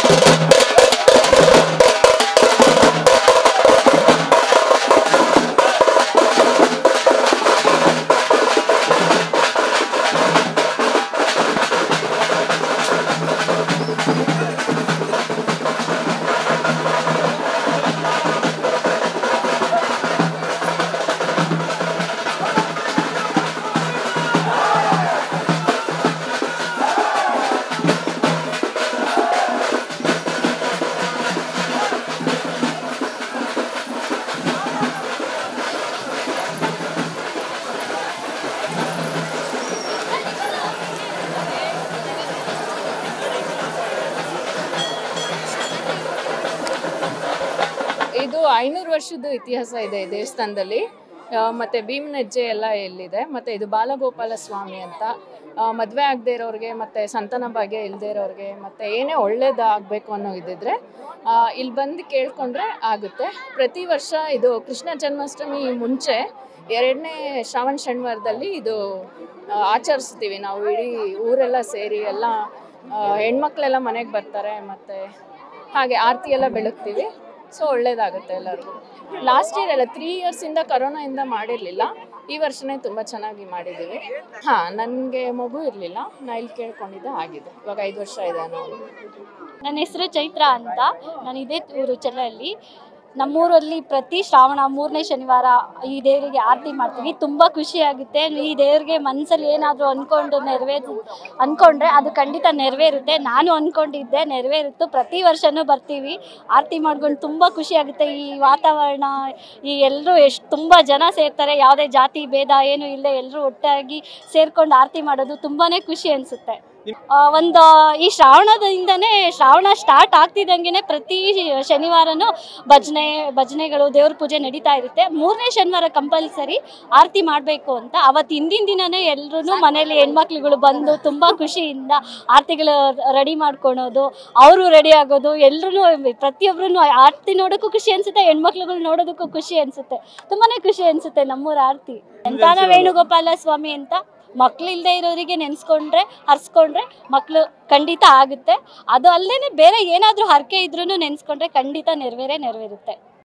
ಇದು ಐನೂರು ವರ್ಷದ ಇತಿಹಾಸ ಇದೆ ಈ ದೇವಸ್ಥಾನದಲ್ಲಿ ಆ, ಮತ್ತೆ ಭೀಮನಜ್ಜೆ ಎಲ್ಲ ಎಲ್ಲಿದೆ ಮತ್ತೆ ಇದು ಬಾಲಗೋಪಾಲ ಸ್ವಾಮಿ ಅಂತ ಆ, ಮದ್ವೆ ಆಗದೆ ಇರೋರಿಗೆ ಮತ್ತೆ ಸಂತಾನ ಭಾಗ್ಯ ಇಲ್ಲದೆ ಇರೋರಿಗೆ ಮತ್ತೆ ಏನೇ ಒಳ್ಳೇದು ಆಗಬೇಕು ಅನ್ನೋ ಇದ್ದಿದ್ರೆ ಆ, ಇಲ್ಲಿ ಬಂದು ಕೇಳ್ಕೊಂಡ್ರೆ ಆಗುತ್ತೆ ಪ್ರತಿ ವರ್ಷ ಇದು ಕೃಷ್ಣ ಜನ್ಮಾಷ್ಟಮಿ ಮುಂಚೆ ಎರಡನೇ ಶ್ರಾವಣ ಶನಿವಾರದಲ್ಲಿ ಇದು ಆ, ಆಚರಿಸ್ತೀವಿ ನಾವು ಇಡೀ ಊರೆಲ್ಲ ಸೇರಿ ಎಲ್ಲ ಆ, ಹೆಣ್ಮಕ್ಳೆಲ್ಲ ಮನೆಗೆ ಬರ್ತಾರೆ ಮತ್ತು ಹಾಗೆ ಆರತಿ ಎಲ್ಲ ಬೆಳಗ್ತೀವಿ ಸೊ ಒಳ್ಳೇದಾಗುತ್ತೆ ಎಲ್ಲರಿಗೂ ಲಾಸ್ಟ್ ಇಯರ್ ಎಲ್ಲ ತ್ರೀ ಇಯರ್ಸಿಂದ ಕರೋನಾಯಿಂದ ಮಾಡಿರಲಿಲ್ಲ ಈ ವರ್ಷನೇ ತುಂಬ ಚೆನ್ನಾಗಿ ಮಾಡಿದ್ದೀವಿ ಹಾಂ ನನಗೆ ಮಗು ಇರಲಿಲ್ಲ ನಾ ಇಲ್ಲಿ ಕೇಳ್ಕೊಂಡಿದ್ದೆ ಆಗಿದೆ ಇವಾಗ ಐದು ವರ್ಷ ಇದೆ ನಾವು ನನ್ನ ಹೆಸರು ಚೈತ್ರ ಅಂತ ನಾನು ಇದೇ ಊರು ಚೆಲ್ಲಲ್ಲಿ ನಮ್ಮೂರಲ್ಲಿ ಪ್ರತಿ ಶ್ರಾವಣ ಮೂರನೇ ಶನಿವಾರ ಈ ದೇವರಿಗೆ ಆರತಿ ಮಾಡ್ತೀವಿ ತುಂಬ ಖುಷಿ ಆಗುತ್ತೆ ಈ ದೇವರಿಗೆ ಮನಸ್ಸಲ್ಲಿ ಏನಾದರೂ ಅಂದ್ಕೊಂಡು ನೆರವೇರು ಅಂದ್ಕೊಂಡ್ರೆ ಅದು ಖಂಡಿತ ನೆರವೇರುತ್ತೆ ನಾನು ಅಂದ್ಕೊಂಡಿದ್ದೆ ನೆರವೇರಿತ್ತು ಪ್ರತಿ ವರ್ಷವೂ ಬರ್ತೀವಿ ಆರತಿ ಮಾಡ್ಕೊಂಡು ತುಂಬ ಖುಷಿ ಆಗುತ್ತೆ ಈ ವಾತಾವರಣ ಈ ಎಲ್ಲರೂ ಎಷ್ಟು ತುಂಬ ಜನ ಸೇರ್ತಾರೆ ಯಾವುದೇ ಜಾತಿ ಭೇದ ಏನು ಇಲ್ಲದೆ ಎಲ್ಲರೂ ಒಟ್ಟಾಗಿ ಸೇರ್ಕೊಂಡು ಆರತಿ ಮಾಡೋದು ತುಂಬಾ ಖುಷಿ ಅನಿಸುತ್ತೆ ಒಂದು ಈ ಶ್ರಾವಣದಿಂದನೇ ಶ್ರಾವಣ ಸ್ಟಾರ್ಟ್ ಆಗ್ತಿದ್ದಂಗೆ ಪ್ರತಿ ಶನಿವಾರನೂ ಭಜನೆ ಭಜನೆಗಳು ದೇವ್ರ ಪೂಜೆ ನಡೀತಾ ಇರುತ್ತೆ ಮೂರನೇ ಶನಿವಾರ ಕಂಪಲ್ಸರಿ ಆರತಿ ಮಾಡಬೇಕು ಅಂತ ಅವತ್ತು ಹಿಂದಿನ ದಿನನೇ ಎಲ್ಲರೂ ಮನೇಲಿ ಹೆಣ್ಮಕ್ಳುಗಳು ಬಂದು ತುಂಬ ಖುಷಿಯಿಂದ ಆರತಿಗಳು ರೆಡಿ ಮಾಡ್ಕೊಳೋದು ಅವರು ರೆಡಿ ಆಗೋದು ಎಲ್ಲರೂ ಪ್ರತಿಯೊಬ್ಬರೂ ಆರತಿ ನೋಡೋಕ್ಕೂ ಖುಷಿ ಅನಿಸುತ್ತೆ ಹೆಣ್ಮಕ್ಳುಗಳು ನೋಡೋದಕ್ಕೂ ಖುಷಿ ಅನಿಸುತ್ತೆ ತುಂಬಾ ಖುಷಿ ಅನಿಸುತ್ತೆ ನಮ್ಮೂರ ಆರತಿ ಸಂತಾನ ವೇಣುಗೋಪಾಲ ಸ್ವಾಮಿ ಅಂತ ಮಕ್ಳು ಇಲ್ಲದೆ ಇರೋರಿಗೆ ನೆನೆಸ್ಕೊಂಡ್ರೆ ಹರ್ಸ್ಕೊಂಡ್ರೆ ಮಕ್ಕಳು ಖಂಡಿತ ಆಗುತ್ತೆ ಅದು ಅಲ್ಲದೆ ಬೇರೆ ಏನಾದರೂ ಹರಕೆ ಇದ್ರೂ ನೆನೆಸ್ಕೊಂಡ್ರೆ ಖಂಡಿತ ನೆರವೇರೇ ನೆರವೇರುತ್ತೆ